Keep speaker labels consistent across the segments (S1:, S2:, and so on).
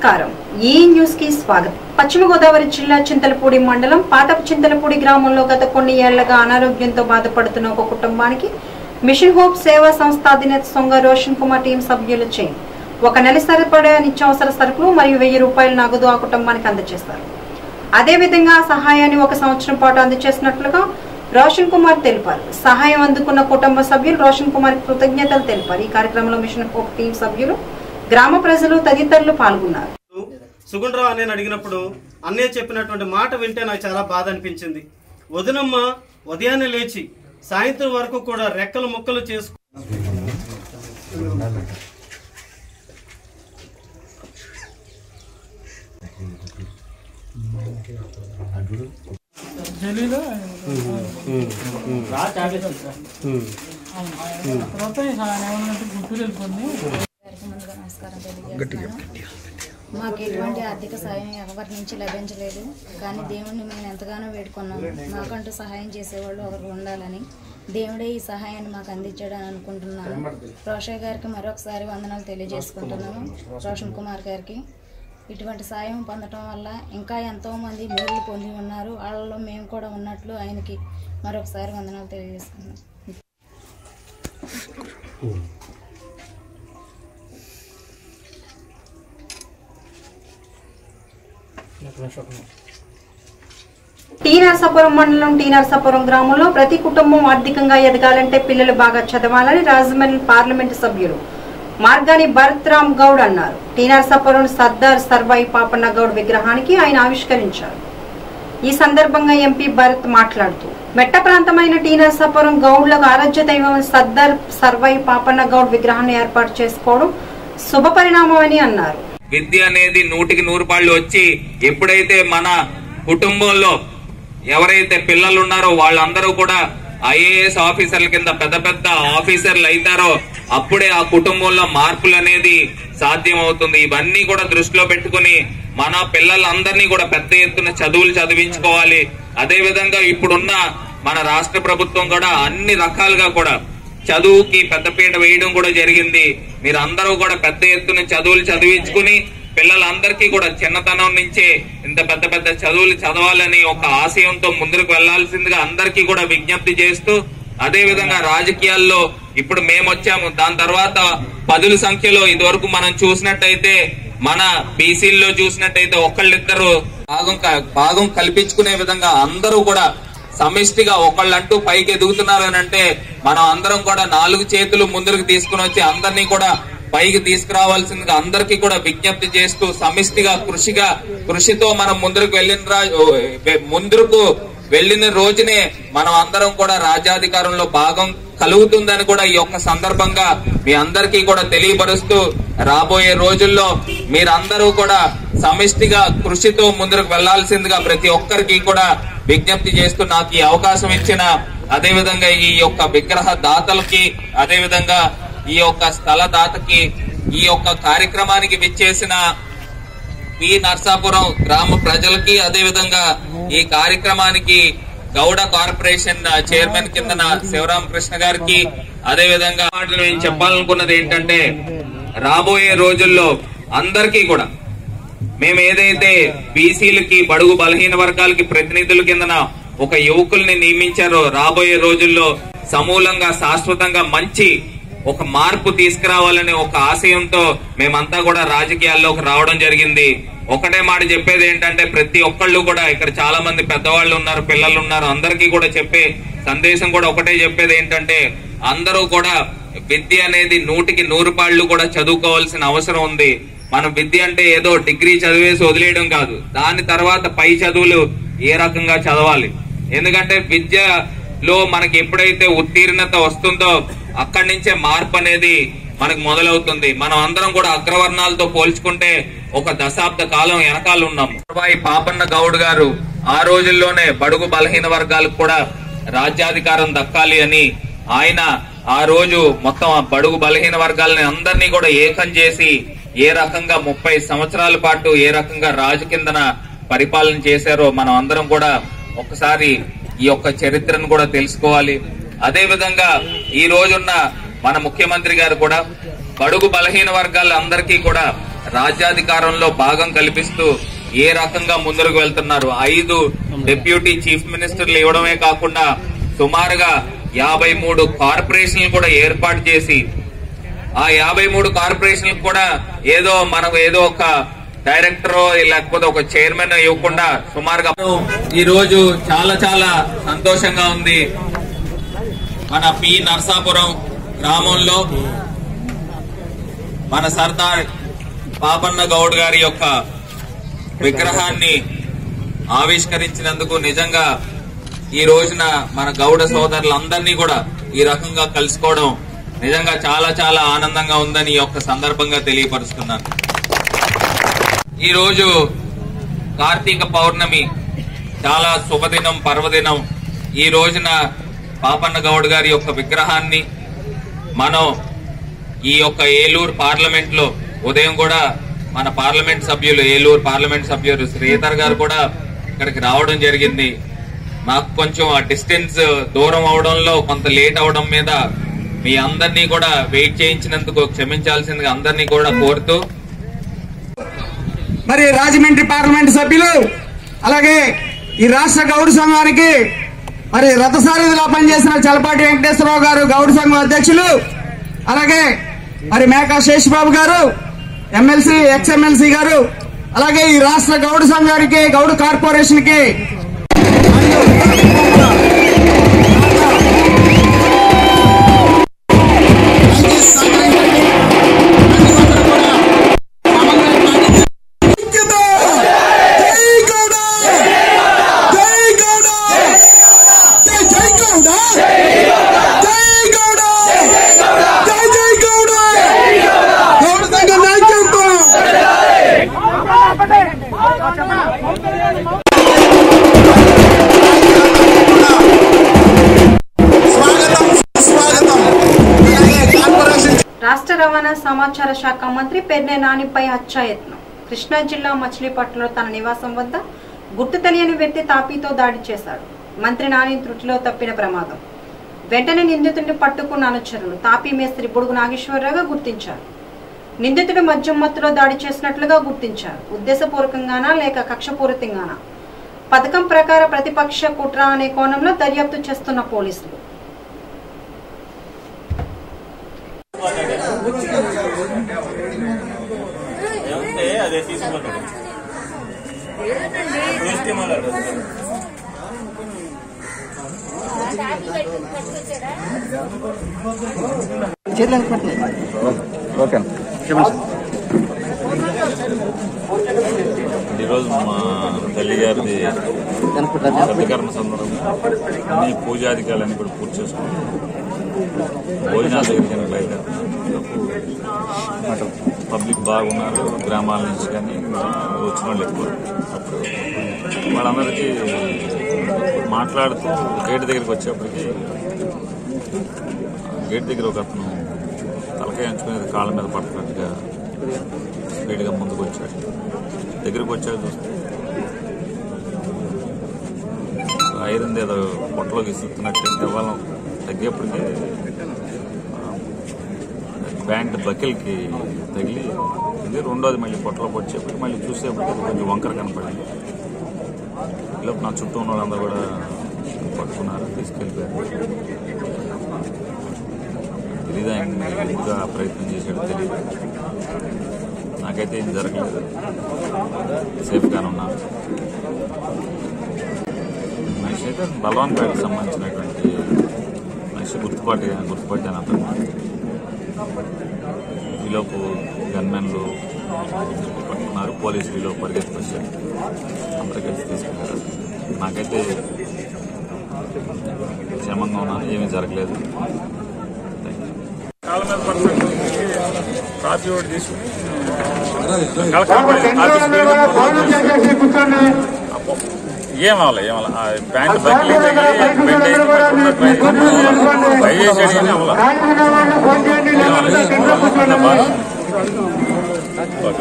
S1: నమస్కారం ఈ న్యూస్ కి స్వాగతం పశ్చిమ గోదావరి జిల్లా చింతలపూడి మండలం పాతపు చింతలపూడి గ్రామంలో గత కొన్ని ఏళ్లుగా అనారోగ్యంతో బాధపడుతున్న ఒక కుటుంబానికి మిషన్ హోప్ సేవా సంస్థ అధినేత సొంగ రోషన్ కుమార్ టీం సభ్యులు చే ఒక నెల సరిపడే నిత్యావసర సరుకులు మరియు వెయ్యి రూపాయల నగదు ఆ కుటుంబానికి అందజేస్తారు అదేవిధంగా ఆ సహాయాన్ని ఒక సంవత్సరం పాటు అందజేసినట్లుగా రోషన్ కుమార్ తెలిపారు సహాయం అందుకున్న కుటుంబ సభ్యులు రోషన్ కుమార్ కృతజ్ఞతలు తెలిపారు ఈ కార్యక్రమంలో మిషన్ హోప్ టీం సభ్యులు గ్రామ ప్రజలు తదితరులు పాల్గొన్నారు
S2: సుగుణరావు అని అడిగినప్పుడు అన్నయ్య చెప్పినటువంటి మాట వింటే నాకు చాలా బాధ అనిపించింది వదినమ్మ ఉదయాన్నే లేచి సాయంత్రం వరకు కూడా రెక్కలు ముక్కలు చేసుకు
S3: జలీలో తర్వాత ఏమన్నా గుంటూరు వెళ్ళిపోయింది
S4: గారికి ముందుగా నమస్కారం తెలియజేస్తున్నాను మాకు ఎటువంటి ఆర్థిక సాయం ఎవరి నుంచి లభించలేదు కానీ దేవుణ్ణి మేము ఎంతగానో వేడుకున్నాము మాకంటూ సహాయం చేసేవాళ్ళు ఒకరు ఉండాలని దేవుడే ఈ సహాయాన్ని మాకు అందించాడని అనుకుంటున్నాను రోషయ్య గారికి మరొకసారి వందనాలు తెలియజేసుకుంటున్నాము రోషన్ కుమార్ గారికి ఇటువంటి సాయం పొందటం వల్ల ఇంకా ఎంతోమంది మేలు పొంది ఉన్నారు వాళ్ళలో మేము కూడా ఉన్నట్లు ఆయనకి మరొకసారి వందనాలు తెలియజేసుకున్నాం
S1: టీ నరసాపురం మండలం టీ నరసాపురం గ్రామంలో ప్రతి కుటుంబం ఆర్థికంగా ఎదగాలంటే పిల్లలు బాగా చదవాలని రాజమండ్రి పార్లమెంటు సభ్యులు మార్గాని భరత్ రామ్ గౌడ్ అన్నారు టీ నరసాపురం సర్దార్ సర్వాయి పాపన్న గౌడ్ విగ్రహానికి ఆయన ఆవిష్కరించారు ఈ సందర్భంగా ఎంపీ భరత్ మాట్లాడుతూ మెట్ట ప్రాంతమైన టీ నరసాపురం గౌడ్లకు ఆరాధ్య దైవం సర్దార్ సర్వాయి పాపన్న గౌడ్ విగ్రహాన్ని ఏర్పాటు చేసుకోవడం శుభ పరిణామమని అన్నారు
S5: విద్య అనేది నూటికి నూరు పాళ్ళు వచ్చి ఎప్పుడైతే మన కుటుంబంలో ఎవరైతే పిల్లలు ఉన్నారో వాళ్ళందరూ కూడా ఐఏఎస్ ఆఫీసర్ల కింద పెద్ద పెద్ద ఆఫీసర్లు అవుతారో అప్పుడే ఆ కుటుంబంలో మార్పులు అనేది సాధ్యం అవుతుంది ఇవన్నీ కూడా దృష్టిలో పెట్టుకుని మన పిల్లలందరినీ కూడా పెద్ద ఎత్తున చదువులు చదివించుకోవాలి అదే విధంగా ఇప్పుడున్న మన రాష్ట్ర ప్రభుత్వం కూడా అన్ని రకాలుగా కూడా చదువుకి పెద్దపీట వేయడం కూడా జరిగింది మీరు అందరూ కూడా పెద్ద ఎత్తున చదువులు చదివించుకుని పిల్లలందరికీ కూడా చిన్నతనం నుంచే ఇంత పెద్ద పెద్ద చదువులు చదవాలని ఒక ఆశయంతో ముందుకు వెళ్లాల్సిందిగా అందరికీ కూడా విజ్ఞప్తి చేస్తూ అదే విధంగా రాజకీయాల్లో ఇప్పుడు మేము వచ్చాము దాని తర్వాత పదుల సంఖ్యలో ఇదివరకు మనం చూసినట్టయితే మన బీసీల్లో చూసినట్టయితే ఒకళ్ళిద్దరు భాగం క- భాగం కల్పించుకునే విధంగా అందరూ కూడా సమిష్టిగా ఒకళ్ళంటూ పైకి ఎదుగుతున్నారు అని అంటే మనం అందరం కూడా నాలుగు చేతులు ముందుకు తీసుకుని వచ్చి అందరినీ కూడా పైకి తీసుకురావాల్సిందిగా అందరికీ కూడా విజ్ఞప్తి చేస్తూ సమిష్టిగా కృషిగా కృషితో మనం ముందుకు వెళ్ళిన రా- ఓ, వె- ముందుకు వెళ్ళిన రోజునే మనం అందరం కూడా రాజ్యాధికారంలో భాగం కలుగుతుందని కూడా ఈ యొక్క సందర్భంగా మీ అందరికీ కూడా తెలియపరుస్తూ రాబోయే రోజుల్లో మీరందరూ కూడా సమిష్టిగా కృషితో ముందుకు వెళ్లాల్సిందిగా ప్రతి ఒక్కరికి కూడా విజ్ఞప్తి చేస్తూ నాకు ఈ అవకాశం ఇచ్చిన అదే విధంగా ఈ యొక్క విగ్రహ దాతలకి అదే విధంగా ఈ యొక్క స్థల దాతకి ఈ యొక్క కార్యక్రమానికి విచ్చేసిన పి నర్సాపురం గ్రామ ప్రజలకి అదే విధంగా ఈ కార్యక్రమానికి గౌడ కార్పొరేషన్ చైర్మన్ కింద శివరామకృష్ణ గారికి అదే విధంగా మాటలు నేను చెప్పాలనుకున్నది ఏంటంటే రాబోయే రోజుల్లో అందరికీ కూడా మేము ఏదైతే బీసీలకి బడుగు బలహీన వర్గాలకి ప్రతినిధుల కిందన ఒక యువకుల్ని నియమించారో రాబోయే రోజుల్లో సమూలంగా శాశ్వతంగా మంచి ఒక మార్పు తీసుకురావాలనే ఒక ఆశయంతో మేమంతా కూడా రాజకీయాల్లోకి రావడం జరిగింది ఒకటే మాట చెప్పేది ఏంటంటే ప్రతి ఒక్కళ్ళు కూడా ఇక్కడ చాలా మంది పెద్దవాళ్ళు ఉన్నారు పిల్లలు ఉన్నారు అందరికీ కూడా చెప్పే సందేశం కూడా ఒకటే చెప్పేది ఏంటంటే అందరూ కూడా విద్య అనేది నూటికి నూరు పాళ్ళు కూడా చదువుకోవాల్సిన అవసరం ఉంది మనం విద్య అంటే ఏదో డిగ్రీ చదివేసి వదిలేయడం కాదు దాని తర్వాత పై చదువులు ఏ రకంగా చదవాలి ఎందుకంటే విద్యలో మనకి ఎప్పుడైతే ఉత్తీర్ణత వస్తుందో అక్కడి నుంచే మార్పు అనేది మనకు మొదలవుతుంది మనం అందరం కూడా అగ్రవర్ణాలతో పోల్చుకుంటే ఒక దశాబ్ద కాలం వెనకాల ఉన్నాం ఈ పాపన్న గౌడ్ గారు ఆ రోజుల్లోనే బడుగు బలహీన వర్గాలకు కూడా రాజ్యాధికారం దక్కాలి అని ఆయన ఆ రోజు మొత్తం ఆ బడుగు బలహీన వర్గాలని అందరినీ కూడా ఏకం చేసి ఏ రకంగా ముప్పై సంవత్సరాల పాటు ఏ రకంగా రాజు కిందన పరిపాలన చేశారో మనం అందరం కూడా ఒకసారి ఈ యొక్క చరిత్రను కూడా తెలుసుకోవాలి అదే విధంగా ఈ రోజున్న మన ముఖ్యమంత్రి గారు కూడా బడుగు బలహీన వర్గాల అందరికీ కూడా రాజ్యాధికారంలో భాగం కల్పిస్తూ ఏ రకంగా ముందరకు వెళ్తున్నారు ఐదు డిప్యూటీ చీఫ్ మినిస్టర్లు ఇవ్వడమే కాకుండా సుమారుగా యాభై మూడు కార్పొరేషన్లు కూడా ఏర్పాటు చేసి ఆ యాభై మూడు కార్పొరేషన్లకు కూడా ఏదో మనకు ఏదో ఒక డైరెక్టర్ లేకపోతే ఒక చైర్మన్ ఇవ్వకుండా సుమారుగా ఈ రోజు చాలా చాలా సంతోషంగా ఉంది మన పి నర్సాపురం గ్రామంలో మన సర్దార్ పాపన్న గౌడ్ గారి యొక్క విగ్రహాన్ని ఆవిష్కరించినందుకు నిజంగా ఈ రోజున మన గౌడ సోదరులందరినీ కూడా ఈ రకంగా కలుసుకోవడం నిజంగా చాలా చాలా ఆనందంగా ఉందని ఈ యొక్క సందర్భంగా తెలియపరుస్తున్నాను ఈ రోజు కార్తీక పౌర్ణమి చాలా శుభదినం పర్వదినం ఈ రోజున పాపన్న గౌడ్ గారి యొక్క విగ్రహాన్ని మనం ఈ యొక్క ఏలూరు పార్లమెంట్ లో ఉదయం కూడా మన పార్లమెంట్ సభ్యులు ఏలూరు పార్లమెంట్ సభ్యులు శ్రీధర్ గారు కూడా ఇక్కడికి రావడం జరిగింది మాకు కొంచెం ఆ డిస్టెన్స్ దూరం అవడంలో కొంత లేట్ అవడం మీద మీ అందరినీ కూడా వెయిట్ చేయించినందుకు క్షమించాల్సిందిగా అందరినీ కూడా కోరుతూ
S6: మరి రాజమండ్రి పార్లమెంట్ సభ్యులు అలాగే ఈ రాష్ట్ర గౌడ సంఘానికి మరి రథసారథిలో పనిచేసిన చలపాటి వెంకటేశ్వరరావు గారు గౌడ సంఘం అధ్యక్షులు అలాగే మరి మేకా శేషబాబు గారు ఎమ్మెల్సీ ఎక్స్ ఎమ్మెల్సీ గారు అలాగే ఈ రాష్ట్ర గౌడ సంఘానికి గౌడ కార్పొరేషన్ కి
S1: రాష్ట్ర రవాణా సమాచార శాఖ మంత్రి పెర్నే నానిపై హత్యాయత్నం కృష్ణా జిల్లా మచిలీపట్నంలో తన నివాసం వద్ద గుర్తు తెలియని వ్యక్తి తాపీతో దాడి చేశాడు మంత్రి నాని త్రుటిలో తప్పిన ప్రమాదం వెంటనే నిందితుడిని పట్టుకున్న అనుచరులు తాపీ మేస్త్రి బుడుగు నాగేశ్వరరావుగా గుర్తించారు నిందితుడు మద్యం మత్తులో దాడి చేసినట్లుగా గుర్తించారు ఉద్దేశపూర్వకంగానా లేక కక్షపూరితంగానా పథకం ప్రకార ప్రతిపక్ష కుట్ర అనే కోణంలో దర్యాప్తు చేస్తున్న పోలీసులు
S7: ఈరోజు మా తల్లి గారిది సత్యకర్మ సందర్భంగా అన్ని పూజాధికారులన్నీ కూడా పూర్తి చేసుకుని భోజనాల దగ్గరికి వెళ్ళట్లయితే పబ్లిక్ బాగున్నారు గ్రామాల నుంచి కానీ వచ్చిన వాళ్ళు ఎక్కువ అప్పుడు వాళ్ళందరికీ మాట్లాడుతూ గేట్ దగ్గరికి వచ్చేప్పటికి గేట్ దగ్గర ఒక అతను తలకాయ ఎంచుకునేది కాళ్ళ మీద పడుతున్నట్టుగా స్పీడ్గా ముందుకు వచ్చాడు దగ్గరికి వచ్చాడు చూస్తే ఐరన్ ఏదో పొట్టలోకి ఇస్తున్నట్టు ఇవ్వాలం తగ్గేప్పటికి ప్యాంట్ బకెల్కి తగిలి ఇది రెండోది మళ్ళీ పొట్టలోకి వచ్చేప్పటికి మళ్ళీ చూసేప్పటికి అది కొంచెం వంకర కనపడింది ఈలోపు నా చుట్టూ ఉన్న వాళ్ళందరూ కూడా పట్టుకున్నారు తీసుకెళ్ళిపోయారు తెలీదు ఆయన ఇంకా ప్రయత్నం చేశాడు తెలియదు నాకైతే ఏం జరగలేదు సేఫ్గానే ఉన్నాను మనిషి అయితే బలవాన్పేటకు సంబంధించినటువంటి మనిషి గుర్తుపాటి గుర్తుపట్టాను అతను ఈలోపు గన్మెన్లు పట్టుకున్నారు పోలీసులు ఈలోపు పరిగెత్తుకొచ్చారు అందరూ కలిసి తీసుకున్నారు నాకైతే క్షేమంగా ఉన్నాను ఏమీ జరగలేదు థ్యాంక్ యూ
S8: కాళ్ళ మీద పడుతుంది కాఫీ ఒకటి తీసుకుని కలకత్తా ఆఫీస్ బిల్డింగ్ ఏం అవ్వాలి ఏం అవ్వాలి ఆ ప్యాంట్ బకిలీ తగిలి బెండ్ అయింది ట్రై చేసాడు కానీ అవ్వాలి ఏం అవ్వాలి? అంత బాగా ఓకే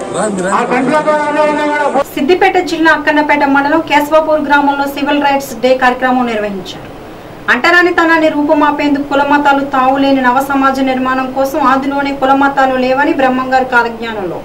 S8: ఓకే
S1: సిద్దిపేట జిల్లా అక్కన్నపేట మండలం కేశవాపూర్ గ్రామంలో సివిల్ రైట్స్ డే కార్యక్రమం నిర్వహించారు అంటరానితనాన్ని రూపుమాపేందుకు కులమతాలు తావులేని నవ సమాజ నిర్మాణం కోసం ఆదిలోనే కులమతాలు లేవని బ్రహ్మంగారి కాలజ్ఞానంలో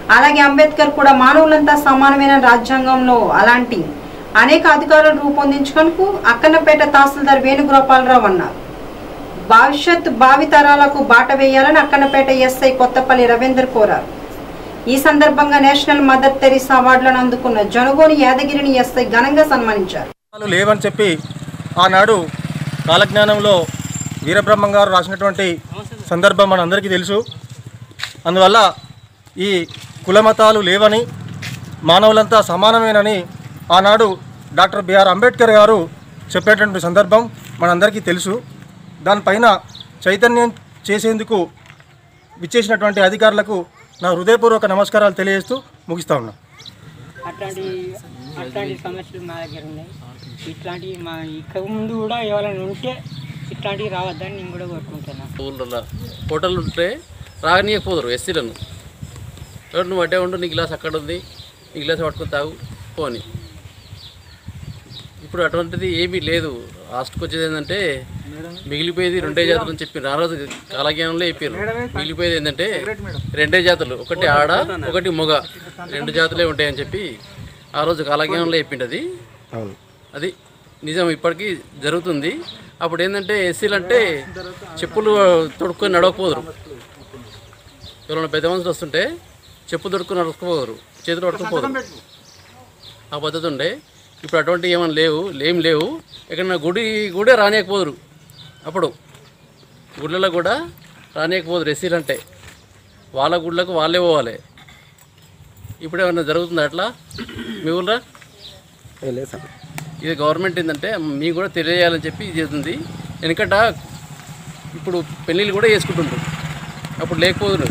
S1: అలాగే అంబేద్కర్ కూడా మానవులంతా సమానమైన రాజ్యాంగంలో అలాంటి అనేక అధికారులు రూపొందించుకొనుకు అక్కన్నపేట తహసీల్దార్ వేణుగోపాలరావు అన్నారు భవిష్యత్ భావితరాలకు బాట వేయాలని అక్కన్నపేట ఎస్ఐ కొత్తపల్లి రవీందర్ కోరారు ఈ సందర్భంగా నేషనల్ మదర్ తెరీసా అవార్డులను అందుకున్న జనగోని యాదగిరిని ఎస్ఐ ఘనంగా సన్మానించారు
S9: కులాలు లేవని చెప్పి ఆనాడు కాలజ్ఞానంలో వీరబ్రహ్మం గారు రాసినటువంటి సందర్భం మనందరికీ తెలుసు అందువల్ల ఈ కులమతాలు లేవని మానవులంతా సమానమేనని ఆనాడు డాక్టర్ బిఆర్ అంబేద్కర్ గారు చెప్పేటువంటి సందర్భం మనందరికీ తెలుసు దానిపైన చైతన్యం చేసేందుకు విచ్చేసినటువంటి అధికారులకు నా హృదయపూర్వక నమస్కారాలు తెలియజేస్తూ ముగిస్తా ఉన్నా
S10: అట్లాంటి అట్లాంటి సమస్యలు మా దగ్గర ఉన్నాయి ఇట్లాంటివి మా ఇక ముందు కూడా ఎవరైనా ఉంటే ఇట్లాంటివి రావద్దని నేను కూడా కోరుకుంటున్నాను
S11: ఊళ్ళల్లో హోటల్ ఉంటే రాగనీయకపోదురు ఎస్సీలను ఎవరు నువ్వు అడ్డే ఉండు నీ గ్లాస్ అక్కడ ఉంది నీ గ్లాస్ పట్టుకొని తాగు పోని ఇప్పుడు అటువంటిది ఏమీ లేదు లాస్ట్కి వచ్చేది ఏంటంటే మిగిలిపోయేది రెండే జాతులు అని చెప్పి ఆ రోజు కాలజ్ఞానంలో చెప్పారు మిగిలిపోయేది ఏంటంటే రెండే జాతులు ఒకటి ఆడ ఒకటి మొగ రెండు జాతులే ఉంటాయని చెప్పి ఆ రోజు కాలజ్ఞానంలో చెప్పింది అది అది నిజం ఇప్పటికీ జరుగుతుంది అప్పుడు ఏంటంటే ఎస్సీలు అంటే చెప్పులు తొడుక్కొని నడవకపోదురు ఎవరైనా పెద్ద మనుషులు వస్తుంటే చెప్పు తొడుక్కొని నడవకపోదురు చేతులు పట్టుకుపోదురు ఆ పద్ధతి ఉండే ఇప్పుడు అటువంటి ఏమైనా లేవు ఏం లేవు ఎక్కడన్నా గుడి కూడా రానియకపోదురు అప్పుడు గుళ్ళలో కూడా రానియకపోదురు ఎస్సీలు అంటే వాళ్ళ గుళ్ళకు వాళ్ళే పోవాలి ఇప్పుడు ఏమైనా జరుగుతుందా అట్లా మీ ఊళ్ళో ఇది గవర్నమెంట్ ఏంటంటే మీకు కూడా తెలియజేయాలని చెప్పి ఇది చేస్తుంది ఎందుకంటే ఇప్పుడు పెళ్ళిళ్ళు కూడా చేసుకుంటుండ్రు అప్పుడు లేకపోదు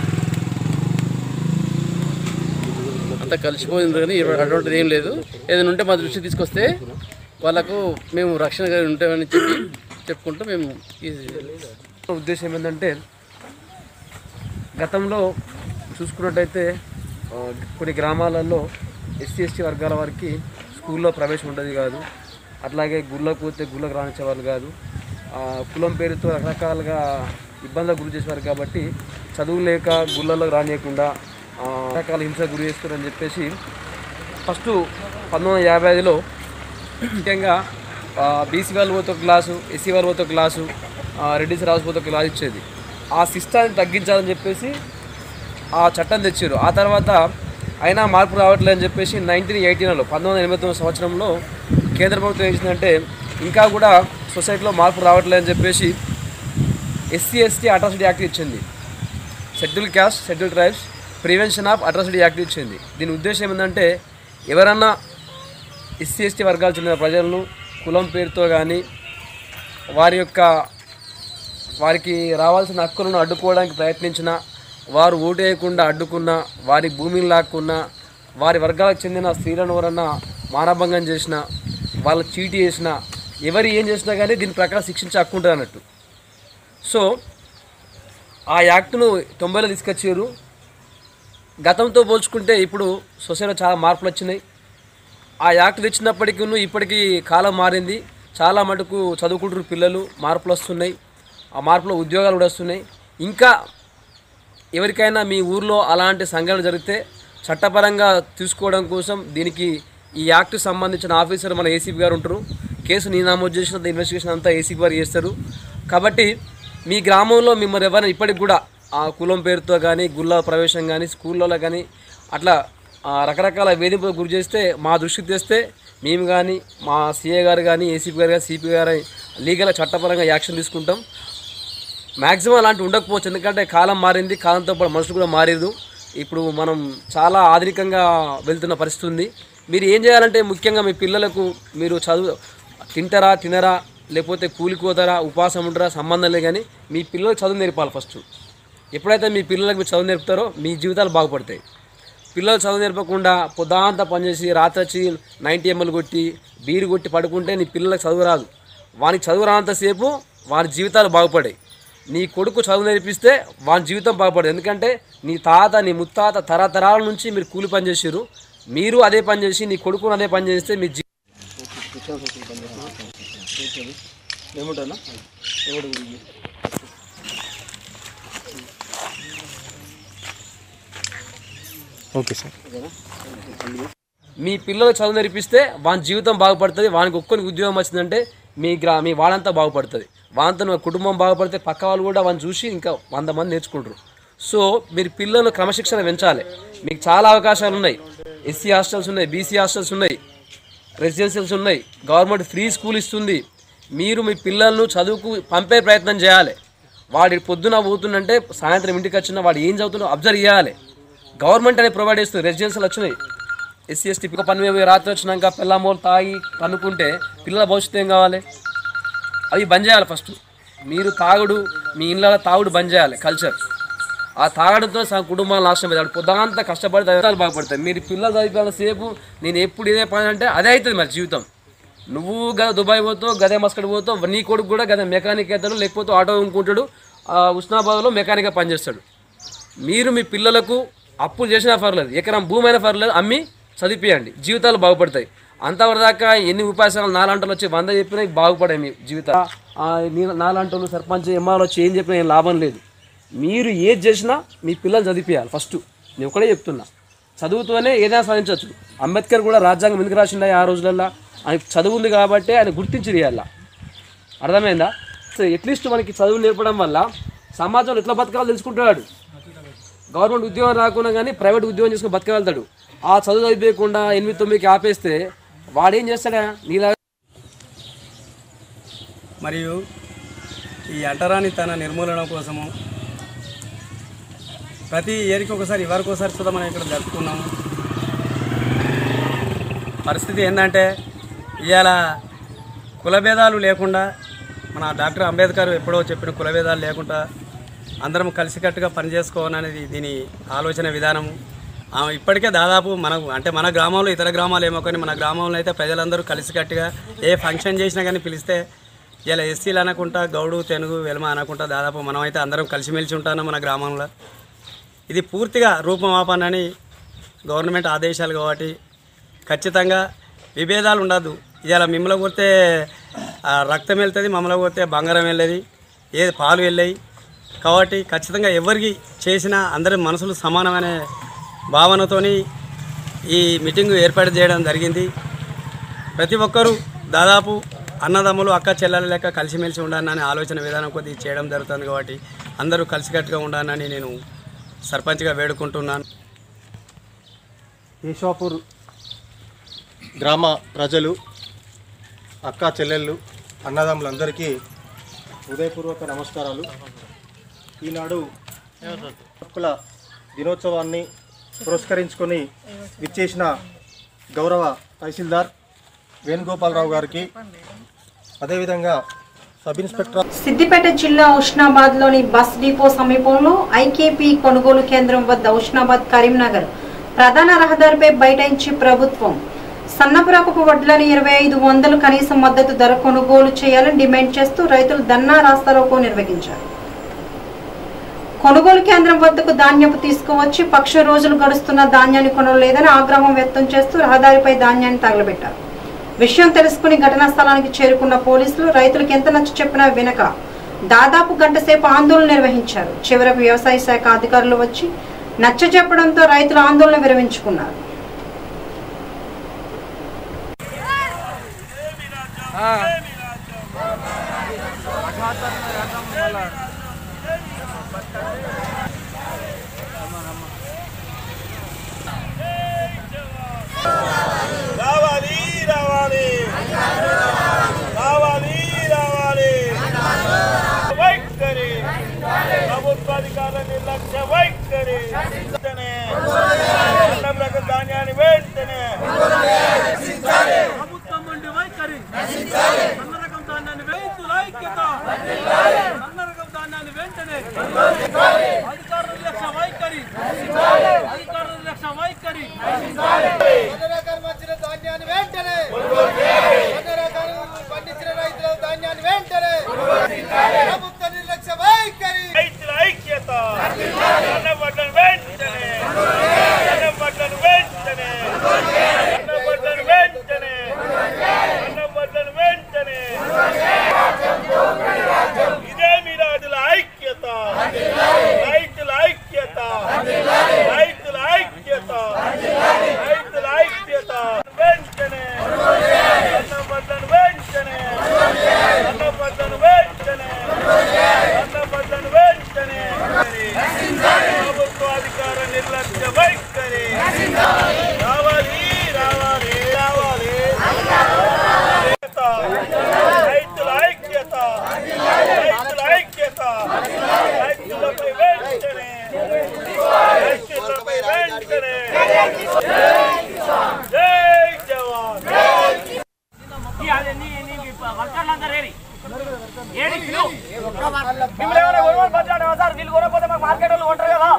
S11: అంతా కలిసిపోయింది కానీ ఇరవై అటువంటిది ఏం లేదు ఏదైనా ఉంటే మా దృష్టికి తీసుకొస్తే వాళ్ళకు మేము రక్షణగా ఉంటామని చెప్పి చెప్పుకుంటూ మేము ఈ
S12: ఉద్దేశం ఏంటంటే గతంలో చూసుకున్నట్టయితే ఆ, కొన్ని గ్రామాలలో ఎస్సీ ఎస్టీ వర్గాల వారికి స్కూల్లో ప్రవేశం ఉండేది కాదు అట్లాగే గుళ్ళకు పోతే గుళ్ళకు రానిచ్చేవాళ్ళు కాదు ఆ, కులం పేరుతో రకరకాలుగా ఇబ్బందులకు గురి చేసేవారు కాబట్టి చదువు లేక గుళ్ళల్లో రానియకుండా ఆ, రకరకాల హింసకు గురి చేస్తారని చెప్పేసి ఫస్ట్ పంతొమ్మిది వందల యాభై ఐదులో ముఖ్యంగా బీసీ వాళ్ళు పోతే ఒక క్లాసు ఎస్సీ వాళ్ళు పోతే ఒక క్లాసు ఆ, రెడ్డిస్ రాజు పోతే ఒక క్లాస్ ఇచ్చేది ఆ సిస్టాన్ని తగ్గించాలని చెప్పేసి ఆ చట్టం తెచ్చారు ఆ తర్వాత అయినా మార్పు రావట్లేదు అని చెప్పేసి నైన్టీన్ ఎయిటీన్లో పంతొమ్మిది వందల ఎనభై తొమ్మిది సంవత్సరంలో కేంద్ర ప్రభుత్వం ఏం చేసిందంటే ఇంకా కూడా సొసైటీలో మార్పు రావట్లేదు అని చెప్పేసి ఎస్సీ ఎస్టీ అట్రాసిటీ యాక్ట్ ఇచ్చింది schedule caste schedule tribes prevention of atrocity act ఇచ్చింది దీని ఉద్దేశం ఏంటంటే ఎవరన్నా ఎస్సీ ఎస్టీ వర్గాలు చెందిన ప్రజలను కులం పేరుతో కానీ వారి యొక్క వారికి రావాల్సిన హక్కులను అడ్డుకోవడానికి ప్రయత్నించిన వారు ఓటు వేయకుండా అడ్డుకున్న వారి భూమిని లాక్కున్న వారి వర్గాలకు చెందిన స్త్రీలను ఎవరన్నా మానభంగం చేసిన వాళ్ళ చీటీ చేసిన ఎవరు ఏం చేసినా కానీ దీని ప్రకారం శిక్షించే హక్కు ఉంటుంది అన్నట్టు సో ఆ యాక్ట్ను తొంభైలో తీసుకొచ్చారు గతంతో పోల్చుకుంటే ఇప్పుడు సొసైటీలో చాలా మార్పులు వచ్చినాయి ఆ యాక్ట్ తెచ్చినప్పటికీ ఇప్పటికీ కాలం మారింది చాలా మటుకు చదువుకుంటున్న పిల్లలు మార్పులు వస్తున్నాయి ఆ మార్పులో ఉద్యోగాలు కూడా వస్తున్నాయి ఇంకా ఎవరికైనా మీ ఊర్లో అలాంటి సంఘటన జరిగితే చట్టపరంగా తీసుకోవడం కోసం దీనికి ఈ యాక్ట్ సంబంధించిన ఆఫీసర్ మన ఏసీపీ గారు ఉంటారు కేసు నీ నమోదు చేసిన ఇన్వెస్టిగేషన్ అంతా ఏసీపీ గారు చేస్తారు కాబట్టి మీ గ్రామంలో మిమ్మల్ని ఎవరైనా ఇప్పటికి కూడా ఆ కులం పేరుతో కానీ గుళ్ళ ప్రవేశం కానీ స్కూళ్ళలో కానీ అట్లా ఆ, రకరకాల వేధింపులకు గురి చేస్తే మా దృష్టికి తెస్తే మేము కానీ మా సీఏ గారు కానీ ఏసీపీ గారు కానీ సిపి గారు లీగల్ చట్టపరంగా యాక్షన్ తీసుకుంటాం మ్యాక్సిమం అలాంటి ఉండకపోవచ్చు ఎందుకంటే కాలం మారింది కాలంతో పాటు మనుషులు కూడా మారేదు ఇప్పుడు మనం చాలా ఆధునికంగా వెళ్తున్న పరిస్థితి ఉంది మీరు ఏం చేయాలంటే ముఖ్యంగా మీ పిల్లలకు మీరు చదువు తింటారా తినరా లేకపోతే కూలికి పోతారా ఉపాసం ఉంటారా సంబంధం లేదు కానీ మీ పిల్లలకు చదువు నేర్పాలి ఫస్ట్ ఎప్పుడైతే మీ పిల్లలకు మీరు చదువు నేర్పుతారో మీ జీవితాలు బాగుపడతాయి పిల్లలు చదువు నేర్పకుండా పొద్దాంతా పనిచేసి రాత్రి వచ్చి నైన్టీ ఎంఎల్ కొట్టి బీరు కొట్టి పడుకుంటే నీ పిల్లలకు చదువు రాదు వానికి చదువు రానంతసేపు వాని జీవితాలు బాగుపడాయి నీ కొడుకు చదువు నేర్పిస్తే వాని జీవితం బాగుపడదు ఎందుకంటే నీ తాత నీ ముత్తాత తరతరాల నుంచి మీరు కూలి పని చేసారు మీరు అదే పని చేసి నీ కొడుకుని అదే పని చేస్తే మీ జీ
S9: ఏముంటానా ఓకే సార్
S12: మీ పిల్లలు చదువు నేర్పిస్తే వాని జీవితం బాగుపడుతుంది వానికి ఒక్కరికి ఉద్యోగం వచ్చిందంటే మీ గ్రా మీ వాళ్ళంతా బాగుపడుతుంది వానితో నువ్వు కుటుంబం బాగుపడితే పక్క వాళ్ళు కూడా వాడిని చూసి ఇంకా వంద మంది నేర్చుకుంటారు సో మీరు పిల్లలు క్రమశిక్షణ పెంచాలి మీకు చాలా అవకాశాలు ఉన్నాయి ఎస్సీ హాస్టల్స్ ఉన్నాయి బీసీ హాస్టల్స్ ఉన్నాయి రెసిడెన్షియల్స్ ఉన్నాయి గవర్నమెంట్ ఫ్రీ స్కూల్ ఇస్తుంది మీరు మీ పిల్లలను చదువుకు పంపే ప్రయత్నం చేయాలి వాడి పొద్దున పోతుందంటే సాయంత్రం ఇంటికి వచ్చిన వాడు ఏం చదువుతుందో అబ్జర్వ్ చేయాలి గవర్నమెంట్ అనేది ప్రొవైడ్ చేస్తుంది రెసిడెన్షియల్ వచ్చినాయి ఎస్సీ ఎస్టీ ఒక పని మీద రాత్రి వచ్చినాక పిల్లమోలు తాగి పనుకుంటే పిల్లల భవిష్యత్తు ఏం కావాలి అవి బంద్ చేయాలి ఫస్ట్ మీరు తాగుడు మీ ఇళ్ళ తాగుడు బంద్ చేయాలి కల్చర్ ఆ తాగడంతో సగం కుటుంబాలు నాశనం అవుతాడు పొద్దునంతా కష్టపడి చదివితాలు బాగుపడతాయి మీరు పిల్లలు చదివిన సేపు నేను ఎప్పుడు ఇదే పని అంటే అదే అవుతుంది మరి జీవితం నువ్వు గద దుబాయ్ పోతావు గదే మస్కడ్ పోతావు నీ కొడుకు కూడా గదే మెకానిక్ అవుతాడు లేకపోతే ఆటో కొనుక్కుంటాడు ఆ ఉస్నాబాద్లో మెకానిక్గా పనిచేస్తాడు మీరు మీ పిల్లలకు అప్పులు చేసినా పర్లేదు ఎకరం భూమి అయినా పర్లేదు అమ్మి చదివిపియండి జీవితాలు బాగుపడతాయి అంతవరకు దాకా ఎన్ని ఉపాసాలు నాలంటలు వచ్చి వంద చెప్పినా ఇవి బాగుపడాయి మీ జీవితాలు ఆ, నీ- నాలంటలు సర్పంచ్ ఎంఆర్ వచ్చి ఏం చెప్పినా ఏం లాభం లేదు మీరు ఏది చేసినా మీ పిల్లలు చదివిపియాలి ఫస్ట్ నేను ఒకటే చెప్తున్నా చదువుతూనే ఏదైనా సాధించవచ్చు అంబేద్కర్ కూడా రాజ్యాంగం ఎందుకు రాసిండే ఆ రోజులల్లో ఆయన చదువు ఉంది కాబట్టి ఆయన గుర్తించి చేయాల అర్థమైందా సో అట్లీస్ట్ మనకి చదువు నేర్పడం వల్ల సమాజంలో ఎట్లా బతకాలో తెలుసుకుంటాడు గవర్నమెంట్ ఉద్యోగం రాకుండా కానీ ప్రైవేట్ ఉద్యోగం చేసుకుని బతకగలుగుతాడు ఆ చదువు చదివేయకుండా ఎనిమిది తొమ్మిదికి ఆపేస్తే వాడేం చేస్తాడా నీలా
S13: మరియు ఈ అంటరాని తన నిర్మూలన కోసము ప్రతి ఏరికి ఒకసారి ఎవరికి ఒకసారి కూడా మనం ఇక్కడ జరుపుకున్నాము పరిస్థితి ఏంటంటే ఇవాళ కులభేదాలు లేకుండా మన డాక్టర్ అంబేద్కర్ ఎప్పుడో చెప్పిన కులభేదాలు లేకుండా అందరం కలిసికట్టుగా పనిచేసుకోవాలనేది దీని ఆలోచన విధానము ఆ, ఇప్పటికే దాదాపు మనకు అంటే మన గ్రామంలో ఇతర గ్రామాలు ఏమో కానీ మన గ్రామంలో అయితే ప్రజలందరూ కలిసికట్టుగా ఏ ఫంక్షన్ చేసినా కానీ పిలిస్తే ఇలా ఎస్సీలు అనకుండా గౌడు తెనుగు వెలమ అనకుండా దాదాపు మనమైతే అందరం కలిసిమెలిసి ఉంటాను మన గ్రామంలో ఇది పూర్తిగా రూపమాపనని గవర్నమెంట్ ఆదేశాలు కాబట్టి ఖచ్చితంగా విభేదాలు ఉండదు ఇవాళ మిమ్మల్ని కొడితే ఆ, రక్తం వెళ్తుంది మమ్మల్ని కొడితే బంగారం వెళ్ళేది ఏది పాలు వెళ్ళాయి కాబట్టి ఖచ్చితంగా ఎవరికి చేసినా అందరి మనసులు సమానమనే భావనతోని ఈ మీటింగ్ ఏర్పాటు చేయడం జరిగింది ప్రతి ఒక్కరూ దాదాపు అన్నదమ్ములు అక్క చెల్లెల లెక్క కలిసిమెలిసి ఉండాలని ఆలోచన విధానం కొద్ది చేయడం జరుగుతుంది కాబట్టి అందరూ కలిసికట్టుగా ఉండాలని నేను సర్పంచ్గా వేడుకుంటున్నాను
S9: ఈశ్వాపూర్ గ్రామ ప్రజలు అక్క చెల్లెళ్ళు అన్నదమ్ములందరికీ హృదయపూర్వక నమస్కారాలు ఈనాడు హక్కుల దినోత్సవాన్ని పురస్కరించుకొని విచ్చేసిన గౌరవ తహసీల్దార్ వేణుగోపాలరావు గారికి అదేవిధంగా సబ్ ఇన్స్పెక్టర్
S1: సిద్దిపేట జిల్లా ఉష్నాబాద్ లోని బస్ డిపో సమీపంలో ఐకేపీ కొనుగోలు కేంద్రం వద్ద ఉష్నాబాద్ కరీంనగర్ ప్రధాన రహదారిపై బైఠాయించి ప్రభుత్వం సన్నపు రకపు వడ్లని ఇరవై ఐదు వందలు కనీస మద్దతు ధర కొనుగోలు చేయాలని డిమాండ్ చేస్తూ రైతులు ధర్నా రాస్తారోకో నిర్వహించారు కొనుగోలు కేంద్రం వద్దకు ధాన్యపు తీసుకువచ్చి పక్ష రోజులు గడుస్తున్న ధాన్యాన్ని కొనలేదని ఆగ్రహం వ్యక్తం చేస్తూ రహదారిపై ధాన్యాన్ని తగలబెట్టారు విషయం తెలుసుకుని ఘటనా స్థలానికి చేరుకున్న పోలీసులు రైతులకు ఎంత నచ్చ చెప్పినా వినక దాదాపు గంట సేపు ఆందోళన నిర్వహించారు చివరకు వ్యవసాయ శాఖ అధికారులు వచ్చి నచ్చ చెప్పడంతో రైతులు ఆందోళన విరమించుకున్నారు
S14: రావాలి రావాలి రావాలి రావాలి వైఖరి ప్రభుత్వాధికారుల నిర్లక్ష్య వైఖరి వెంటనే అన్నంలకు ధాన్యాన్ని వెంటనే ప్రభుత్వం నుండి వైఖరి అన్న రకం ధాన్యాన్ని రైతుల ఐక్యత అన్న రకం ధాన్యాన్ని వెంటనే అధికారుల నిర్లక్ష్య వైఖరి అధికారుల నిర్లక్ష్య వైఖరి
S15: వచ్చిన ధాన్యాన్ని వెంటనే అన్ని రకాలు పండించిన రైతుల ధాన్యాన్ని వెంటనే ప్రభుత్వ నిర్లక్ష్య వైఖరి
S14: రైతుల ఐక్యత అన్నం పట్లను వెంటనే అన్నం పట్లను వెంటనే అన్నం పట్లను వెంటనే అన్నం పట్లను వెంటనే ఇదే మీ రైతుల ఐక్యత రైతుల ఐక్యత రైతుల ఐక్యత వెంటనే జై జవాన్ వర్కర్లందరూ ఏరి ఏరి పిలు మిమ్మల్ని ఏమైనా కొనుగోలు పట్టాడా సార్ వీళ్ళు కొనకపోతే మాకు మార్కెట్ వాళ్ళు కొంటారు కదా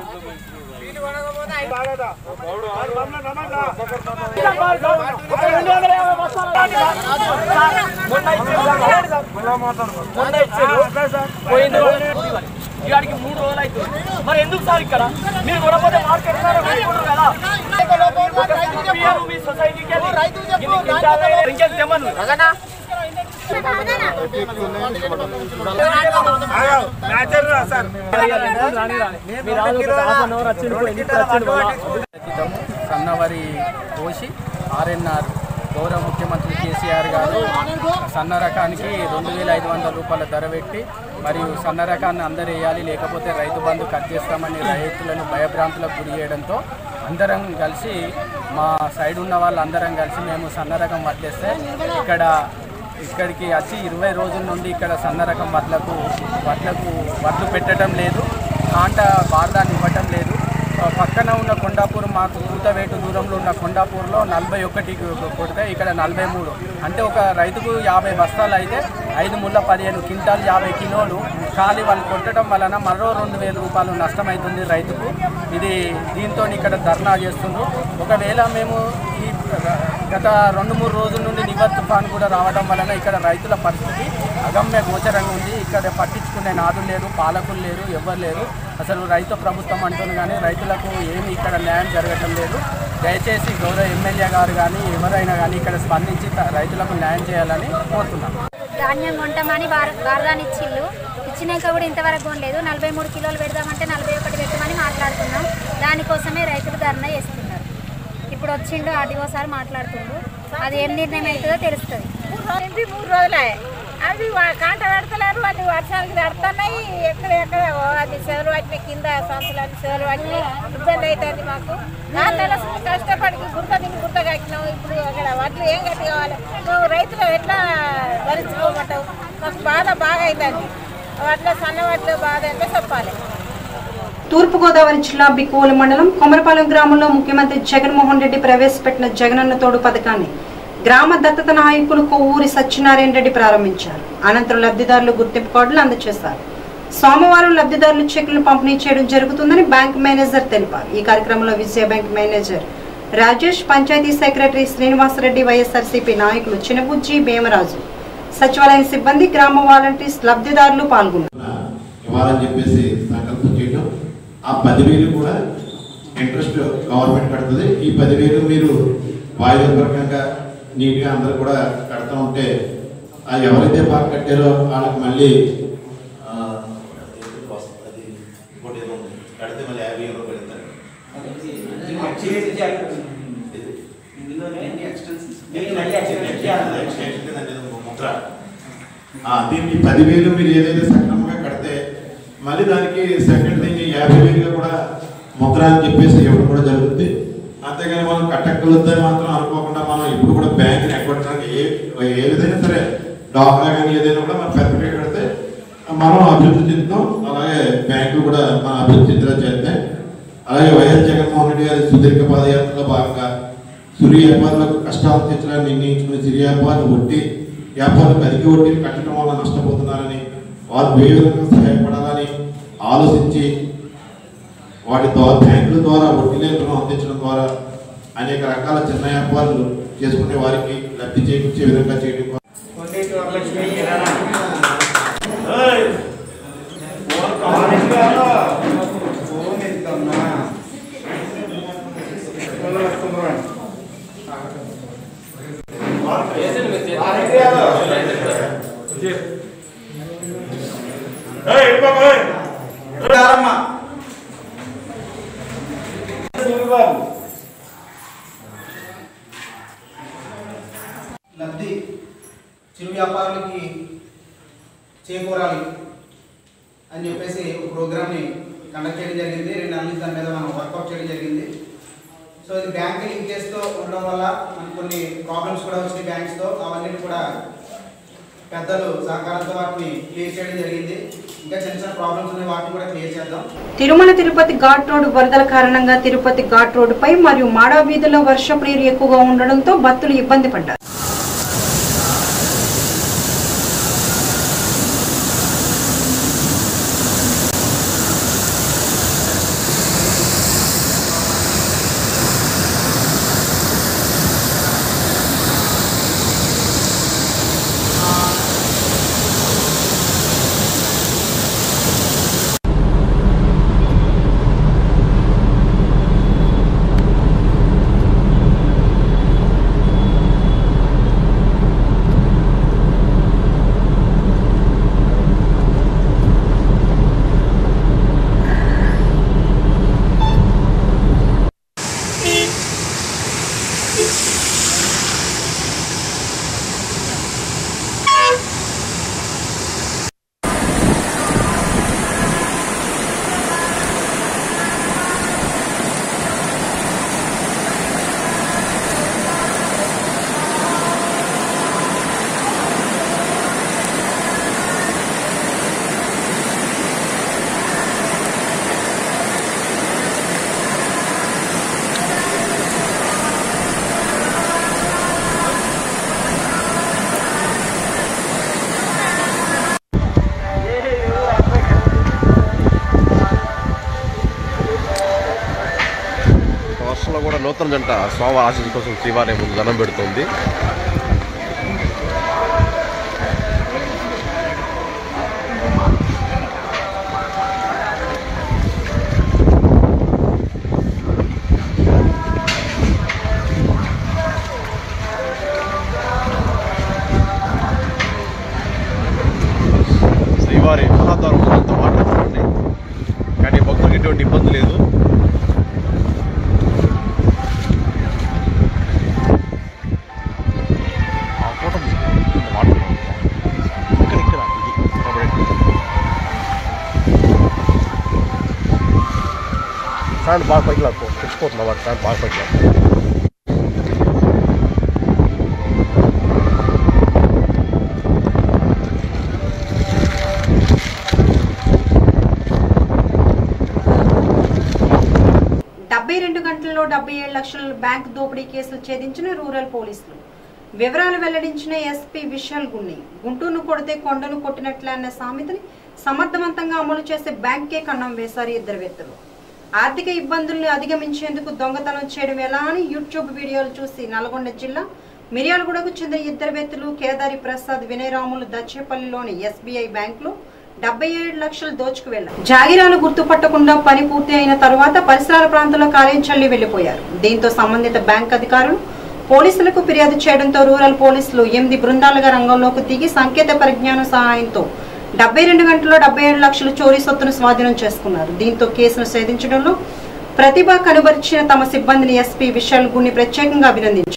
S14: ఒక రెండు వందల యాభై బస్తాలు మొన్న ఇచ్చారు మొన్న ఇచ్చారు పోయింది ఇవాడికి మూడు రోజులు అవుతుంది మరి ఎందుకు సార్ ఇక్కడ మీరు కొనకపోతే మార్కెట్ కదా మీ సొసైటీకి ఇంకేం తెమ్మను
S16: సన్నవరి కోసి ఆర్ఎన్ఆర్ గౌరవ ముఖ్యమంత్రి కేసీఆర్ గారు సన్న రకానికి రెండు వేల ఐదు వందల రూపాయల ధర పెట్టి మరియు సన్న రకాన్ని అందరు వేయాలి లేకపోతే రైతు బంధు కట్ చేస్తామని రైతులను భయభ్రాంతులకు గురి చేయడంతో అందరం కలిసి మా సైడ్ ఉన్న వాళ్ళందరం కలిసి మేము సన్న రకం వడ్లేస్తే ఇక్కడ ఇక్కడికి వచ్చి ఇరవై రోజుల నుండి ఇక్కడ సన్న రకం వడ్లకు వడ్లకు వడ్లు పెట్టడం లేదు కాంట బార్దాన్ని ఇవ్వటం లేదు ఆ, పక్కన ఉన్న కొండాపూర్ మాకు కూతవేటు దూరంలో ఉన్న కొండాపూర్లో నలభై ఒకటి కొడితే ఇక్కడ నలభై మూడు అంటే ఒక రైతుకు యాభై బస్తాలు అయితే ఐదు ముళ్ళ పదిహేను క్వింటాల్ యాభై కిలోలు ఖాళీ వాళ్ళు కొట్టడం వలన మరో రెండు వేల రూపాయలు నష్టమవుతుంది రైతుకు ఇది దీంతో ఇక్కడ ధర్నా చేస్తున్నారు ఒకవేళ మేము ఈ గత రెండు మూడు రోజుల నుండి నివర్ తుఫాన్ కూడా రావడం వలన ఇక్కడ రైతుల పరిస్థితి అగమ్య గోచరంగా ఉంది ఇక్కడ పట్టించుకునే నాదులు లేరు పాలకులు లేరు ఎవ్వరు లేరు అసలు రైతు ప్రభుత్వం అంటుంది కానీ రైతులకు ఏమి ఇక్కడ న్యాయం జరగటం లేదు దయచేసి గౌరవ ఎమ్మెల్యే గారు కానీ ఎవరైనా కానీ ఇక్కడ స్పందించి త- రైతులకు న్యాయం చేయాలని కోరుతున్నాం
S17: ధాన్యం కొంటామని బార- బారదాని ఇచ్చిళ్ళు ఇచ్చినాక కూడా ఇంతవరకు కొనలేదు నలభై మూడు కిలోలు పెడదామంటే నలభై ఒకటి పెట్టమని మాట్లాడుతున్నాం దానికోసమే రైతులు ధర్నా చేస్తున్నారు ఇప్పుడు వచ్చిండు ఆర్డీఓ సార్ మాట్లాడుతుండు అది ఏం నిర్ణయం అవుతుందో తెలుస్తుంది
S18: ఇంటి మూడు రోజులే అవి వా- కాంట పెడతలేరు అది వర్షానికి తడుతున్నాయి ఎక్కడ ఎక్కడ ఓ అది సేవలు పట్టిన కింద సంచులు అది సేవలు పట్టిన ఇబ్బంది అవుతుంది మాకు నాలుగు నెలలు కష్టపడి గుర్త తిని గుర్త కట్టినాం ఇప్పుడు అక్కడ వడ్లు ఏం గట్టి కావాలి నువ్వు రైతులు ఎట్లా భరించుకోమంటావు మాకు బాధ బాగా అవుతుంది వడ్ల సన్న వడ్లు బాధ అంటే చెప్పాలి
S1: తూర్పుగోదావరి జిల్లా బిక్కువలి మండలం కొమరపాలెం గ్రామంలో ముఖ్యమంత్రి జగన్మోహన్ రెడ్డి ప్రవేశపెట్టిన జగనన్న తోడు పథకాన్ని గ్రామ దత్తత నాయకులు కొవ్వూరి సత్యనారాయణ రెడ్డి ప్రారంభించారు అనంతరం లబ్ధిదారులు గుర్తింపు కార్డులు అందజేశారు సోమవారం లబ్ధిదారులు చెక్కులు పంపిణీ చేయడం జరుగుతుందని బ్యాంక్ మేనేజర్ తెలిపారు ఈ కార్యక్రమంలో Vijaya bank manager Rajesh panchayat secretary Srinivasa Reddy YSRCP నాయకులు చినబుజ్జి భీమరాజు సచివాలయం సిబ్బంది గ్రామ వాలంటీర్స్ లబ్ధిదారులు పాల్గొన్నారు
S19: ఇవ్వాలని చెప్పేసి సంకల్పం చేయడం ఆ పదివేలు కూడా ఇంట్రెస్ట్ గవర్నమెంట్ కడుతుంది ఈ పదివేలు మీరు వాయిదా ప్రకారంగా నీట్గా అందరూ కూడా కడతా ఉంటే ఆ ఎవరైతే బాగా కట్టారో వాళ్ళకి మళ్ళీ ఆ, అది ఇంకోటి ఏదో ఉంది. కడితే మళ్ళీ యాభై ఎకరాలు పెడతారు ఎక్స్టెన్షన్ అంటే ముద్ర ఆ, దీన్ని పదివేలు మీరు ఏదైతే సక్రమంగా కడితే మళ్ళీ దానికి సెకండ్ థింగ్ యాభై వేలుగా కూడా ముద్ర అని చెప్పేసి ఇవ్వడం కూడా జరుగుతుంది అంతేగాని మనం కట్టక్కలొద్దని మాత్రం అనుకోకుండా మనం ఇప్పుడు కూడా బ్యాంక్ ఎగ్గొట్టడానికి ఏ ఏ విధంగా సరే డాక్రా కానీ ఏదైనా కూడా మనం పెద్దగా కడితే మనం అభివృద్ధి చెందుతాం అలాగే బ్యాంకులు కూడా మన అభివృద్ధి చెందేలా చేస్తాయి అలాగే వైఎస్ జగన్మోహన్ రెడ్డి గారి సుదీర్ఘ పాదయాత్రలో భాగంగా సురి వ్యాపారులకు కష్టాలు తీర్చడానికి నిర్ణయించుకుని సిరి వ్యాపారులు వడ్డీ వ్యాపారులకు అధిక వడ్డీలు కట్టడం వల్ల నష్టపోతున్నారని వారు ఏ విధంగా సహాయపడాలని ఆలోచించి వాటి ద్వారా బ్యాంకుల ద్వారా వడ్డీ లేని రుణం అందించడం ద్వారా అనేక రకాల చిన్న వ్యాపారులు చేసుకునే వారికి లబ్ధి చేకూర్చే విధంగా చేయడం ద్వారా
S20: లబ్ధి చిరు వ్యాపారులకి చేకూరాలి అని చెప్పేసి ఒక ప్రోగ్రామ్ని కండక్ట్ చేయడం జరిగింది రెండు నెలల నుంచి దాని మీద మనం వర్కౌట్ చేయడం జరిగింది సో ఇది బ్యాంక్ లింకేజ్తో ఉండడం వల్ల మనకు కొన్ని ప్రాబ్లమ్స్ కూడా వచ్చినాయి బ్యాంక్స్తో అవన్నీ కూడా పెద్దలు సహకారంతో వాటిని క్లియర్ చేయడం జరిగింది ఇంకా చిన్న చిన్న ప్రాబ్లమ్స్ ఉన్నాయి వాటిని కూడా క్లియర్ చేద్దాం
S1: తిరుమల తిరుపతి ఘాట్ రోడ్డు వరదల కారణంగా తిరుపతి ఘాట్ రోడ్డుపై మరియు మాడా వీధిలో వర్షపు నీరు ఎక్కువగా ఉండడంతో భక్తులు ఇబ్బంది పడ్డారు
S21: రాష్ట్రంలో కూడా నూతన జంట స్వామి ఆశీస్సు కోసం శ్రీవారి ముందు దండం పెడుతోంది శ్రీవారి మహాద్వారం అంతా మాట్లాడుతుంది కానీ భక్తులకు ఎటువంటి ఇబ్బంది లేదు ఆ ఫోటో మాట్లాడుతున్నాం ఇక్కడ ఇక్కడ ఇది ఫ్యాన్ బాగా పైకి లాక్కో తెచ్చిపోతున్నా వాటి ఫ్యాన్ బాగా పైకి లాక్కో
S1: డెబ్బై రెండు గంటల్లో డెబ్బై ఏడు లక్షల బ్యాంక్ దోపిడీ కేసులు ఛేదించిన రూరల్ పోలీసులు వివరాలు వెల్లడించిన ఎస్పీ విశాల్ గున్ని గుంటూరును కొడితే కొండను కొట్టినట్లే అన్న సామెతని సమర్థవంతంగా అమలు చేసే బ్యాంకే కన్నం వేశారు ఇద్దరు వ్యక్తులు ఆర్థిక ఇబ్బందుల్ని అధిగమించేందుకు దొంగతనం చేయడం ఎలా అని యూట్యూబ్ వీడియోలు చూసి నల్గొండ జిల్లా మిర్యాలగూడకు చెందిన ఇద్దరు వ్యక్తులు కేదారి ప్రసాద్ వినయరాములు దచ్చేపల్లిలోని ఎస్బీఐ బ్యాంకులో డెబ్బై ఏడు లక్షలు దోచుకు వెళ్లారు జాగిరాలు గుర్తుపట్టకుండా పని పూర్తి అయిన తరువాత పరిసరాల ప్రాంతంలో కార్యం చల్లి వెళ్లిపోయారు దీంతో సంబంధిత బ్యాంక్ అధికారులు పోలీసులకు ఫిర్యాదు చేయడంతో రూరల్ పోలీసులు ఎనిమిది బృందాలుగా రంగంలోకి దిగి సంకేత పరిజ్ఞానం సహాయంతో డెబ్బై రెండు గంటల్లో డెబ్బై ఏడు లక్షలు చోరీ సొత్తును స్వాధీనం చేసుకున్నారు దీంతో కేసును ఛేదించడంలో ప్రతిభ కనుబరిచిన తమ సిబ్బందిని ఎస్పీ విశాల్ గున్ని ప్రత్యేకంగా అభినందించారు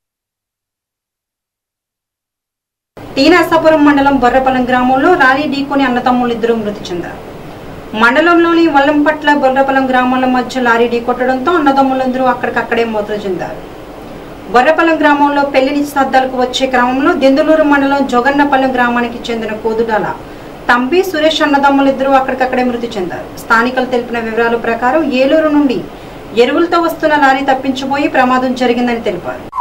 S1: టీ నరసాపురం మండలం బొర్రపల్లం గ్రామంలో రాలీ ఢీకొని అన్నతమ్ములు ఇద్దరు మృతి చెందారు మండలంలోని వల్లంపట్ల బొర్రపల్లం గ్రామాల మధ్య లారీ ఢీకొట్టడంతో అన్నదమ్ములందరూ అక్కడికక్కడే మృతి చెందారు బొర్రపల్లం గ్రామంలో పెళ్లి నిశ్చితార్థాలకు వచ్చే క్రమంలో దెందులూరు మండలం జొగన్నపల్లం గ్రామానికి చెందిన కోదుడాల తంబి సురేష్ అన్నదమ్ములిద్దరూ అక్కడికక్కడే మృతి చెందారు స్థానికులు తెలిపిన వివరాల ప్రకారం ఏలూరు నుండి ఎరువులతో వస్తున్న లారీ తప్పించబోయి ప్రమాదం జరిగిందని తెలిపారు